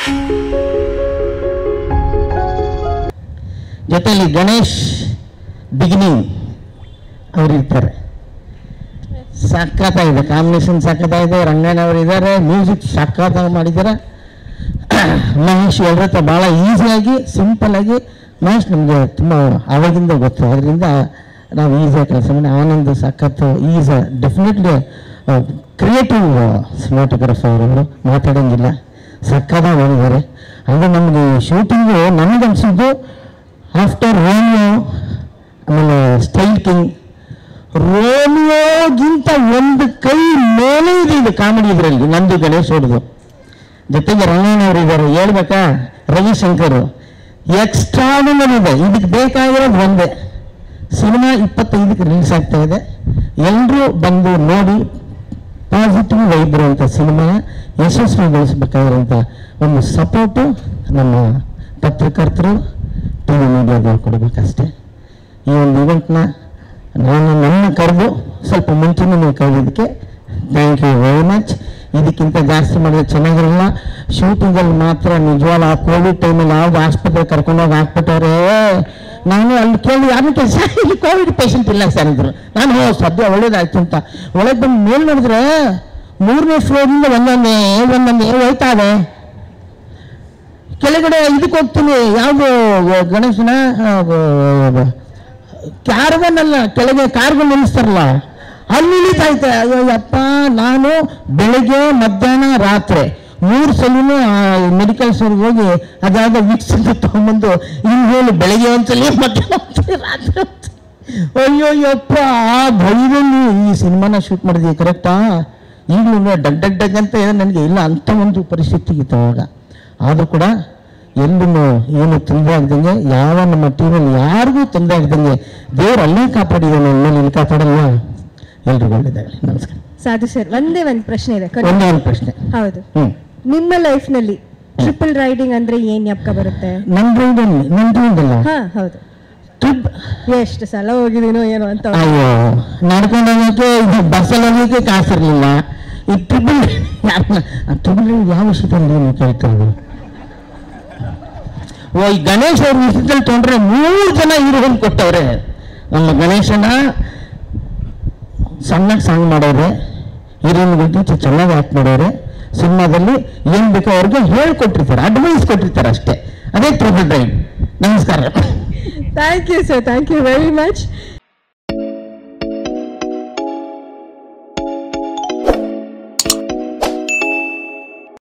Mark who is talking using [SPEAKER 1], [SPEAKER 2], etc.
[SPEAKER 1] ಜೊತೆಲಿ ಗಣೇಶ್ ಬಿಗಿನಿಂಗ್ ಅವ್ರು ಇರ್ತಾರೆ ಸಖತ್ತಾಗಿದೆ ಕಾಂಬಿನೇಷನ್ ಸಖತ್ತಾಗಿದೆ ರಂಗಣ್ಣ ಅವರು ಇದ್ದಾರೆ ಮ್ಯೂಸಿಕ್ ಸಖತ್ತಾಗಿ ಮಾಡಿದ್ದಾರೆ ಮಹೇಶ್ ಎಲ್ಲರ ಹತ್ರ ಭಾಳ ಈಸಿಯಾಗಿ ಸಿಂಪಲ್ಲಾಗಿ ಮಹೇಶ್ ನಮಗೆ ತುಂಬ ಆವಾಗಿಂದ ಗೊತ್ತು ಅದರಿಂದ ನಾವು ಈಸಿಯಾಗಿ ಕೆಲಸ ಮಾಡಿ ಆನಂದ್ ಸಖತ್ತು ಈಸ್ ಡೆಫಿನೆಟ್ಲಿ ಕ್ರಿಯೇಟಿವ್ ಸಿನಿಮಾಟೋಗ್ರಫರ್ ಅವರು ಮಾತಾಡೋಂಗಿಲ್ಲ ಸಕ್ಕತ್ತಾಗಿ ಮಾಡಿದ್ದಾರೆ ಅದು ನಮಗೆ ಶೂಟಿಂಗು ನನಗನ್ಸಿದ್ದು ಆಫ್ಟರ್ ರೋಮಿಯೋ ಆಮೇಲೆ ಸ್ಟೈಲ್ ಕಿಂಗ್ ರೋಮಿಯೋಗಿಂತ ಒಂದು ಕೈ ಮೇಲೆ ಇದೆ ಇದು ಕಾಮಿಡಿ ಇದರಲ್ಲಿ ನಂದು ಗಣೇಶ್ ಹೊಡೆದು ಜೊತೆಗೆ ರಂಗಣ್ಣವ್ರು ಇದ್ದಾರೆ ಹೇಳ್ಬೇಕಾ ರವಿಶಂಕರ್ ಎಕ್ಸ್ಟ್ರಾಡಿನರಿ ಇದೆ ಇದಕ್ಕೆ ಬೇಕಾಗಿರೋದು ಒಂದೇ ಸಿನಿಮಾ ಇಪ್ಪತ್ತೈದಕ್ಕೆ ರಿಲೀಸ್ ಆಗ್ತಾ ಇದೆ ಎಲ್ಲರೂ ಬಂದು ನೋಡಿ ಪಾಸಿಟಿವ್ ವೈಬ್ ಇರುವಂಥ ಸಿನಿಮಾ ಯಶಸ್ವಿಗೊಳಿಸಬೇಕಾಗಿರುವಂಥ ಒಂದು ಸಪೋರ್ಟು ನಮ್ಮ ಪತ್ರಕರ್ತರು ಟಿ ವಿ ಮೀಡಿಯಾದವ್ರು ಕೊಡಬೇಕಷ್ಟೇ ಈ ಒಂದು ಇವೆಂಟ್ನ ನಾನು ನನ್ನ ಕರೆದು ಸ್ವಲ್ಪ ಮುಂಚೆನೇ ನೀವು ಕರೆದಿದ್ದಕ್ಕೆ ಥ್ಯಾಂಕ್ ಯು ವೆರಿ ಮಚ್ ಇದಕ್ಕಿಂತ ಜಾಸ್ತಿ ಮಾಡಿದ್ರೆ ಚೆನ್ನಾಗಿರಲ್ಲ ಶೂಟಿಂಗಲ್ಲಿ ಮಾತ್ರ ನಿಜವಾಗ್ಲೂ ಆ ಕೋವಿಡ್ ಟೈಮಲ್ಲಿ ಯಾವ್ದು ಆಸ್ಪತ್ರೆ ಕರ್ಕೊಂಡೋಗಿ ಹಾಕ್ಬಿಟ್ಟವ್ರೆ ನಾನು ಅಲ್ಲಿ ಕೇಳಿ ಯಾರು ಕೆಲಸ ಇಲ್ಲಿ ಕೋವಿಡ್ ಪೇಷಂಟ್ ಇಲ್ಲ ಸರ್ ಅಂದರು ನಾನು ಹೋ ಸದ್ಯ ಒಳ್ಳೇದಾಯ್ತು ಅಂತ ಒಳಗೆ ಬಂದು ಮೇಲ್ ನೋಡಿದ್ರೆ ಮೂರನೇ ಫ್ಲೋರಿಂದ ಒಂದೊಂದೇ ಒಂದೊಂದೇ ಹೋಯ್ತಾವೆ ಕೆಳಗಡೆ ಇದಕ್ಕೆ ಹೋಗ್ತೀನಿ ಯಾವುದು ಗಣೇಶನ ಕ್ಯಾರವನ್ ಅಲ್ಲ ಕೆಳಗೆ ಕಾರ್ಗಳು ನಿಲ್ಲಿಸ್ತಾರಲ್ಲ ಅಲ್ಲಿ ಇಳಿತಾ ಐತೆ ಅಯ್ಯೋ ಅಪ್ಪ ನಾನು ಬೆಳಿಗ್ಗೆ ಮಧ್ಯಾಹ್ನ ರಾತ್ರಿ ಮೂರು ಸಲಿನೂ ಮೆಡಿಕಲ್ ಸ್ಟೋರ್ಗೆ ಹೋಗಿ ಅದಾದ ವಿಕ್ಸ್ ಅಂತ ತೊಗೊಂಬಂದು ಇನ್ನು ಹೇಳಿ ಬೆಳಗ್ಗೆ ಒಂದ್ಸಲಿ ಮಧ್ಯಾಹ್ನ ಒಂದ್ಸಲಿ ರಾತ್ರಿ ಒಂದ್ಸಲಿ. ಅಯ್ಯೋ ಯಪ್ಪ ಆ ಭಯದಲ್ಲಿ ಈ ಸಿನಿಮಾನ ಶೂಟ್ ಮಾಡಿದ್ವಿ ಕರೆಕ್ಟಾ ಈಗಲೂ ಡಗ್ ಡಗ್ ಡಗ್ ಅಂತ ನನಗೆ ಇಲ್ಲ ಅಂತ ಒಂದು ಪರಿಸ್ಥಿತಿ ಇತ್ತು ಅವಾಗ ಆದರೂ ಕೂಡ ಎಲ್ಲೂ ಏನು ತೊಂದರೆ ಆಗ್ದಂಗೆ ಯಾವ ನಮ್ಮ ಟೀಮಲ್ಲಿ ಯಾರಿಗೂ ತೊಂದರೆ ಆಗ್ದಂಗೆ ದೇವ್ರು ಅಲ್ಲೇ ಕಾಪಾಡಿದ್ದಾನೆ ಮೇಲೆ ಇಲ್ಲಿ ಕಾಪಾಡಲ್ವಾ ಎಲ್ರಿಗೂ ಒಳ್ಳೆಯದಾಗಲಿ ನಮಸ್ಕಾರ
[SPEAKER 2] ಸಾಧು ಸರ್ ಒಂದೇ ಒಂದು ಪ್ರಶ್ನೆ ಇದೆ ಕೊನೆ.
[SPEAKER 1] ಒಂದೇ ಒಂದು ಪ್ರಶ್ನೆ
[SPEAKER 2] ಹೌದು
[SPEAKER 1] ಹ್ಞೂ
[SPEAKER 2] ನಿಮ್ಮ ಲೈಫ್ ನಲ್ಲಿ ಟ್ರಿಪಲ್ ರೈಡಿಂಗ್ ಅಂದ್ರೆ ಏನ್ ಜ್ಞಾಪಕ ಬರುತ್ತೆ
[SPEAKER 1] ನನ್ನ ಡ್ರೈವಲ್ಲಿ ನನ್ನ ಡ್ರೈವಲ್ಲ
[SPEAKER 2] ಹಾ ಹೌದು
[SPEAKER 1] ಟ್ರಿಪ್
[SPEAKER 2] ಎಷ್ಟು ಸಲ ಹೋಗಿದೀನೋ ಏನೋ ಅಂತ
[SPEAKER 1] ಅಯ್ಯೋ ನಡ್ಕೊಂಡು ಹೋಗೋಕೆ ಇದು ಬಸ್ಸಲ್ಲಿ ಹೋಗೋಕೆ ಕಾಸಿರಲಿಲ್ಲ ಈ ಟ್ರಿಬಲ್ ಟ್ರಿಬಲ್ ಯಾವ ವಿಷಯದಲ್ಲಿ ನೀವು ಕೇಳ್ತಾ ಇದ್ದೀವಿ ಓ ಈ ಗಣೇಶ್ ಅವ್ರ ವಿಷಯದಲ್ಲಿ ತೊಗೊಂಡ್ರೆ ಮೂರು ಜನ ಹೀರೋಯಿನ್ ಕೊಟ್ಟವ್ರೆ ನಮ್ಮ ಗಣೇಶನ ಸಣ್ಣ ಸಾಂಗ್ ಮಾಡೋರೆ ಹೀರೋಯಿನ್ಗಿಂತ ಚೆನ್ನಾಗಿ ಆ್ಯಕ್ಟ್ ಮಾಡೋರೆ ಸಿನಿಮಾದಲ್ಲಿ ಏನು ಬೇಕೋ ಅವ್ರಿಗೆ ಹೇಳ್ಕೊಟ್ಟಿರ್ತಾರೆ ಅಡ್ವೈಸ್ ಕೊಟ್ಟಿರ್ತಾರೆ ಅಷ್ಟೇ ಅದೇ ಟ್ರಿಬಲ್ ಡ್ರೈವ್ ನಮಸ್ಕಾರ
[SPEAKER 2] thank you sir thank you very much